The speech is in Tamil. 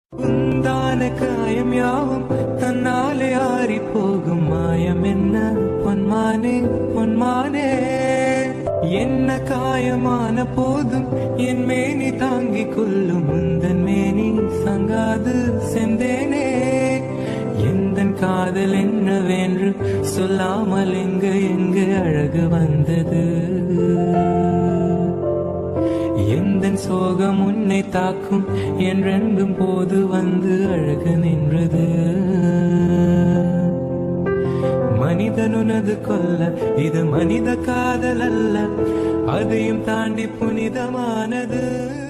உந்தான காயம் யாவும் தன்னாலே ஆறி போகும் மாயம் என்ன பொன்மானே பொன்மானே என்ன காயமான போதும் என் மேனி தாங்கிக் கொள்ளும் உந்தன் மேனி சங்காது செந்தேனே எந்தன் காதல் என்னவென்று சொல்லாமல் எங்கு எங்கு அழகு வந்தது எந்தன் சோகம் உன்னை தாக்கும் என்றென்றும் போது வந்து அழகு நின்றது மனிதனுனது கொல்ல இது மனித காதல் அல்ல அதையும் தாண்டி புனிதமானது